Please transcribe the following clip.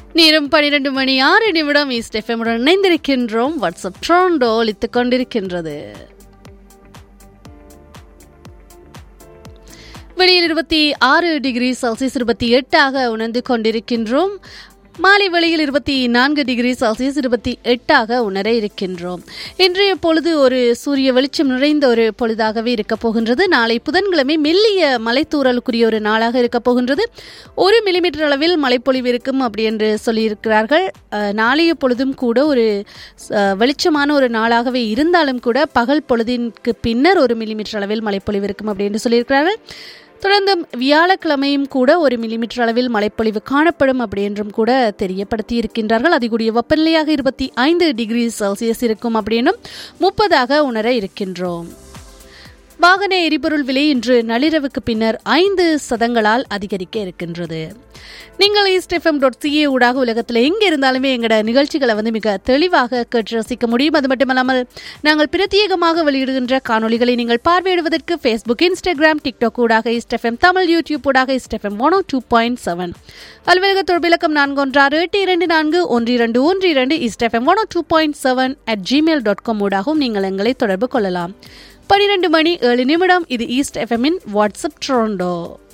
நேரம் பனிரெண்டு மணி ஆறு நிமிடம் ஈஸ்ட் எஃப்எம்முடன் இணைந்திருக்கின்றோம் வாட்ஸ்அப் ட்ரோண்டோ ஒலித்துக் கொண்டிருக்கின்றது வெளியில் இருபத்தி ஆறு டிகிரி செல்சியஸ் இருபத்தி எட்டாக உணர்ந்து கொண்டிருக்கின்றோம் மாலை வேளையில் இருபத்தி நான்கு டிகிரி செல்சியஸ் இருபத்தி எட்டாக உணர இருக்கின்றோம் இன்றைய பொழுது ஒரு சூரிய வெளிச்சம் நிறைந்த ஒரு பொழுதாகவே இருக்க போகின்றது நாளை புதன்கிழமை மெல்லிய மலைத்தூறலுக்குரிய ஒரு நாளாக இருக்க போகின்றது ஒரு மில்லிமீட்டர் அளவில் மழைப்பொழிவு இருக்கும் அப்படி என்று சொல்லியிருக்கிறார்கள் அஹ், நாளைய பொழுதும் கூட ஒரு அஹ், வெளிச்சமான ஒரு நாளாகவே இருந்தாலும் கூட பகல் பொழுதிற்கு பின்னர் ஒரு மில்லிமீட்டர் அளவில் மழைப்பொழிவு இருக்கும் அப்படி என்று சொல்லியிருக்கிறார்கள் தொடர்ந்து வியாழக்கிழமையும் கூட ஒரு மில்லிமீட்டர் அளவில் மழைப்பொழிவு காணப்படும் அப்படி என்றும் கூட தெரியப்படுத்தி இருக்கின்றார்கள் அதிகூடிய வெப்பநிலையாக இருபத்தி ஐந்து டிகிரி செல்சியஸ் இருக்கும் அப்படின்னும் முப்பதாக உணர இருக்கின்றோம் வாகன எரிபொருள் விலை இன்று நள்ளிரவுக்கு பின்னர் ஐந்து சதங்களால் அதிகரிக்க இருக்கின்றது நீங்கள் ஈஸ்ட் எஃப்எம் டாட் சிஏ ஊடாக உலகத்தில் எங்கே இருந்தாலுமே எங்களோட நிகழ்ச்சிகளை வந்து மிக தெளிவாக கேட்டு ரசிக்க முடியும் அது மட்டுமல்லாமல் நாங்கள் பிரத்யேகமாக வெளியிடுகின்ற காணொளிகளை நீங்கள் பார்வையிடுவதற்கு ஃபேஸ்புக் இன்ஸ்டாகிராம் டிக்டாக் ஊடாக ஈஸ்ட் எஃப்எம் தமிழ் யூடியூப் ஊடாக East FM one two point seven அலுவலக தொடர்பிலக்கம் நான்கு ஒன்றாறு எட்டு இரண்டு நான்கு ஒன்று இரண்டு ஒன்று இரண்டு East FM one two point seven at Gmail dot com ஊடாகவும் நீங்கள் எங்களை தொடர்பு கொள்ளலாம் பனிரெண்டு மணி ஏழு நிமிடம் இது ஈஸ்ட் எஃப்எம்மின் வாட்ஸ்அப் ட்ரோண்டோ